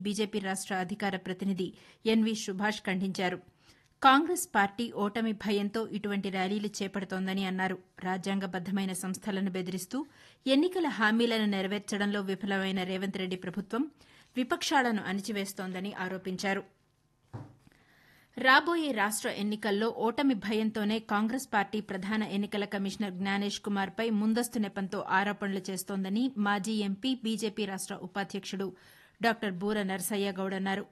BJP రాష్ట అధికార ప్రతినిధి ఎన్వీ సుభాష్ ఖండించారు కాంగ్రెస్ పార్టీ ఓటమి భయంతో ఇటువంటి ర్యాలీలు చేపడుతోందని అన్నారు రాజ్యాంగబద్దమైన సంస్థలను బెదిరిస్తూ ఎన్నికల హామీలను నెరవేర్చడంలో విఫలమైన రేవంత్ రెడ్డి ప్రభుత్వం విపక్షాలను అణిచివేస్తోందని ఆరోపించారు రాబోయే రాష్ట ఎన్నికల్లో ఓటమి భయంతోనే కాంగ్రెస్ పార్టీ ప్రధాన ఎన్నికల కమిషనర్ జ్ఞానేష్ కుమార్పై ముందస్తు నెపంతో ఆరోపణలు చేస్తోందని మాజీ ఎంపీ బీజేపీ రాష్ట ఉపాధ్యకుడు డాక్టర్ బూర నరసయ్య గౌడ్ అన్నారు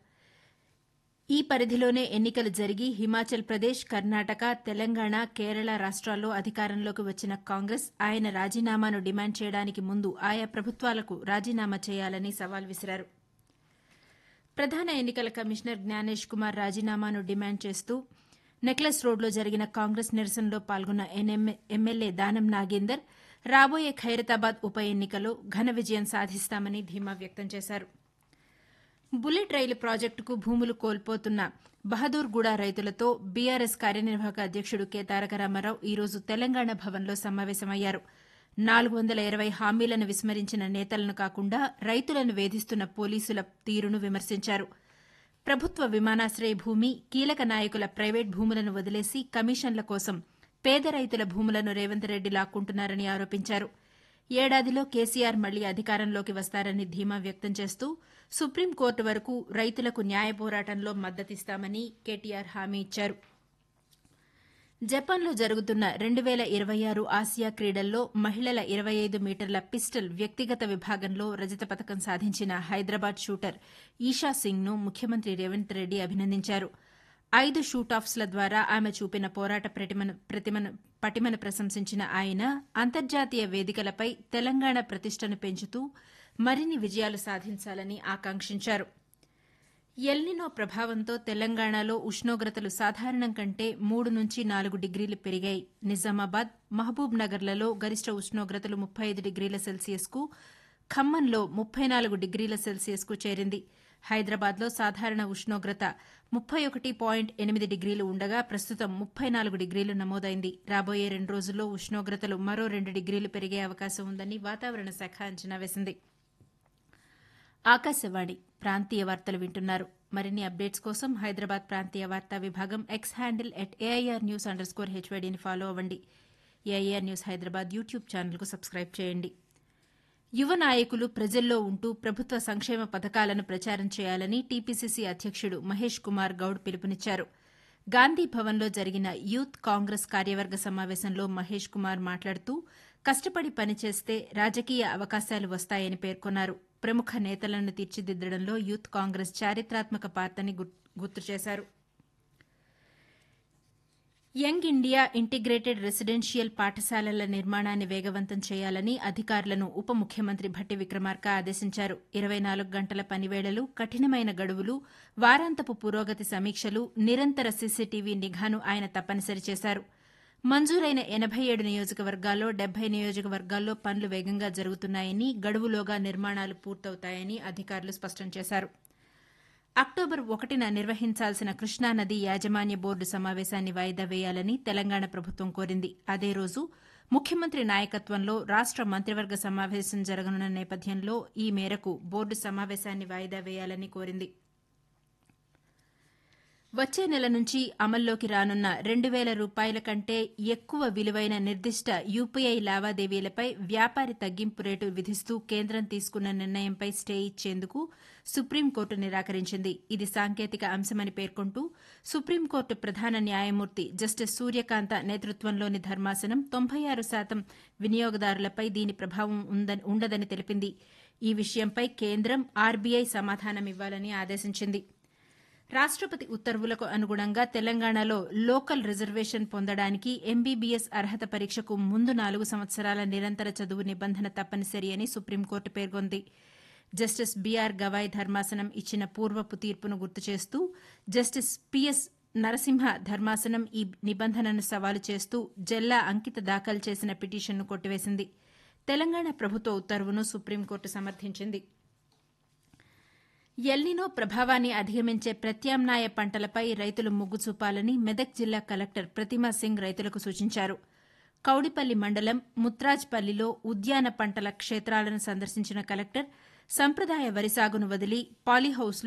ఈ పరిధిలోనే ఎన్నికలు జరిగి హిమాచల్ ప్రదేశ్ కర్ణాటక తెలంగాణ కేరళ రాష్ట్రాల్లో అధికారంలోకి వచ్చిన కాంగ్రెస్ ఆయన రాజీనామాను డిమాండ్ చేయడానికి ముందు ఆయా ప్రభుత్వాలకు రాజీనామా చేయాలని సవాల్ విసిరారు ప్రధాన ఎన్నికల కమిషనర్ జ్ఞానేష్ కుమార్ రాజీనామాను డిమాండ్ చేస్తూ నెక్లెస్ రోడ్లో జరిగిన కాంగ్రెస్ నిరసనలో పాల్గొన్న ఎమ్మెల్యే దానం నాగేందర్ రాబోయే ఖైరతాబాద్ ఉప ఎన్నికలో ఘన విజయం సాధిస్తామని ధీమా వ్యక్తం చేశారు బుల్లెట్ రైలు ప్రాజెక్టుకు భూములు కోల్పోతున్న బహదూర్గూడ రైతులతో బీఆర్ఎస్ కార్యనిర్వాహక అధ్యకుడు కె తారక రామారావు ఈరోజు తెలంగాణ భవన్లో సమావేశమయ్యారు నాలుగు వందల ఇరవై హామీలను విస్మరించిన నేతలను కాకుండా రైతులను వేధిస్తున్న పోలీసుల తీరును విమర్శించారు ప్రభుత్వ విమానాశ్రయ భూమి కీలక నాయకుల ప్రైవేట్ భూములను వదిలేసి కమిషన్ల కోసం పేద రైతుల భూములను రేవంత్ రెడ్డి లాక్కుంటున్నారని ఆరోపించారు ఏడాదిలో కేసీఆర్ మళ్లీ అధికారంలోకి వస్తారని ధీమా వ్యక్తం చేస్తూ సుప్రీంకోర్టు వరకు రైతులకు న్యాయ పోరాటంలో మద్దతిస్తామని కేటీఆర్ హామీ ఇచ్చారు జపాన్లో జరుగుతున్న రెండు వేల ఇరవై ఆరు ఆసియా క్రీడల్లో మహిళల ఇరవై ఐదు మీటర్ల పిస్టల్ వ్యక్తిగత విభాగంలో రజత పథకం సాధించిన హైదరాబాద్ షూటర్ ఈషా సింగ్ను ముఖ్యమంత్రి రేవంత్ రెడ్డి అభినందించారు ఐదు షూటాఫ్స్ల ద్వారా ఆమె చూపిన పోరాట పటిమను ప్రశంసించిన ఆయన అంతర్జాతీయ వేదికలపై తెలంగాణ ప్రతిష్టను పెంచుతూ మరిన్ని విజయాలు సాధించాలని ఆకాంక్షించారు ఎల్నినో ప్రభావంతో తెలంగాణలో ఉష్ణోగ్రతలు సాధారణం కంటే మూడు నుంచి నాలుగు డిగ్రీలు పెరిగాయి నిజామాబాద్ మహబూబ్ నగర్లలో గరిష్ట ఉష్ణోగ్రతలు ముప్పై ఐదు డిగ్రీల సెల్సియస్కు ఖమ్మంలో ముప్పై నాలుగు డిగ్రీల సెల్సియస్కు చేరింది హైదరాబాద్లో సాధారణ ఉష్ణోగ్రత ముప్పై ఒకటి పాయింట్ ఎనిమిది డిగ్రీలు ఉండగా ప్రస్తుతం ముప్పై నాలుగు డిగ్రీలు నమోదైంది రాబోయే రెండు రోజుల్లో ఉష్ణోగ్రతలు మరో రెండు డిగ్రీలు పెరిగే అవకాశం ఉందని వాతావరణ శాఖ అంచనా వేసింది ఆకాశవాణి ప్రాంతీయ వార్తలు వింటున్నారు మరిన్ని అప్డేట్స్ కోసం హైదరాబాద్ ప్రాంతీయ వార్తా విభాగం X handle at AIR news underscore హెచ్వైడీని ఫాలో అవ్వండి ఏఐఆర్ న్యూస్ హైదరాబాద్ యూట్యూబ్ ఛానల్కు సబ్స్క్రైబ్ చేయండి యువ నాయకులు ప్రజల్లో ఉంటూ ప్రభుత్వ సంక్షేమ పథకాలను ప్రచారం చేయాలని టీపీసీసీ అధ్యకుడు మహేష్ కుమార్ గౌడ్ పిలుపునిచ్చారు గాంధీ భవన్లో జరిగిన యూత్ కాంగ్రెస్ కార్యవర్గ సమావేశంలో మహేష్ కుమార్ మాట్లాడుతూ కష్టపడి పనిచేస్తే రాజకీయ అవకాశాలు వస్తాయని పేర్కొన్నారు ప్రముఖ నేతలను తీర్చిదిద్దడంలో యూత్ కాంగ్రెస్ చారిత్రాత్మక పాత్రని గుర్తు చేశారు యంగ్ ఇండియా ఇంటిగ్రేటెడ్ రెసిడెన్షియల్ పాఠశాలల నిర్మాణాన్ని వేగవంతం చేయాలని అధికారులను ఉప ముఖ్యమంత్రి భట్టి విక్రమార్క ఆదేశించారు ఇరవై నాలుగు గంటల పనివేళలు కఠినమైన గడువులు వారాంతపు పురోగతి సమీక్షలు నిరంతర సీసీటీవీ నిఘాను ఆయన తప్పనిసరి చేశారు మంజూరైన ఎనబై ఏడు నియోజకవర్గాల్లో డెబ్బై నియోజకవర్గాల్లో పనులు వేగంగా జరుగుతున్నాయని గడువులోగా నిర్మాణాలు పూర్తవుతాయని అధికారులు స్పష్టం చేశారు అక్టోబర్ ఒకటిన నిర్వహించాల్సిన కృష్ణానది యాజమాన్య బోర్డు సమావేశాన్ని వాయిదా వేయాలని తెలంగాణ ప్రభుత్వం కోరింది అదే రోజు ముఖ్యమంత్రి నాయకత్వంలో రాష్ట మంత్రివర్గ సమావేశం జరగనున్న నేపథ్యంలో ఈ మేరకు బోర్డు సమావేశాన్ని వాయిదా వేయాలని కోరింది వచ్చే నెల నుంచి అమల్లోకి రానున్న రెండు వేల రూపాయల కంటే ఎక్కువ విలువైన నిర్దిష్ట యూపీఐ లావాదేవీలపై వ్యాపారి తగ్గింపు రేటు విధిస్తూ కేంద్రం తీసుకున్న నిర్ణయంపై స్టే ఇచ్చేందుకు సుప్రీంకోర్టు నిరాకరించింది ఇది సాంకేతిక అంశమని పేర్కొంటూ సుప్రీంకోర్టు ప్రధాన న్యాయమూర్తి జస్టిస్ సూర్యకాంత నేతృత్వంలోని ధర్మాసనం తొంభై ఆరు శాతం వినియోగదారులపై దీని ప్రభావం ఉండదని తెలిపింది ఈ విషయంపై కేంద్రం ఆర్బీఐ సమాధానమివ్వాలని ఆదేశించింది రాష్టపతి ఉత్తర్వులకు అనుగుణంగా తెలంగాణలో లోకల్ రిజర్వేషన్ పొందడానికి ఎంబీబీఎస్ అర్హత పరీక్షకు ముందు నాలుగు సంవత్సరాల నిరంతర చదువు నిబంధన తప్పనిసరి అని సుప్రీంకోర్టు పేర్కొంది జస్టిస్ బీఆర్ గవాయ్ ధర్మాసనం ఇచ్చిన పూర్వపు తీర్పును గుర్తు చేస్తూ జస్టిస్ పీఎస్ నరసింహ ధర్మాసనం ఈ నిబంధనను సవాలు చేస్తూ జల్లా అంకిత దాఖలు చేసిన పిటిషన్ను కొట్టివేసింది తెలంగాణ ప్రభుత్వ ఉత్తర్వును సుప్రీంకోర్టు సమర్థించింది ఎల్నినో ప్రభావాన్ని అధిగమించే ప్రత్యామ్నాయ పంటలపై రైతులు మొగ్గు చూపాలని మెదక్ జిల్లా కలెక్టర్ ప్రతిమా సింగ్ రైతులకు సూచించారు కౌడిపల్లి మండలం ముత్రాజ్పల్లిలో ఉద్యాన పంటల క్షేత్రాలను సందర్శించిన కలెక్టర్ సంప్రదాయ వరి సాగును వదిలి పాలీహౌస్లో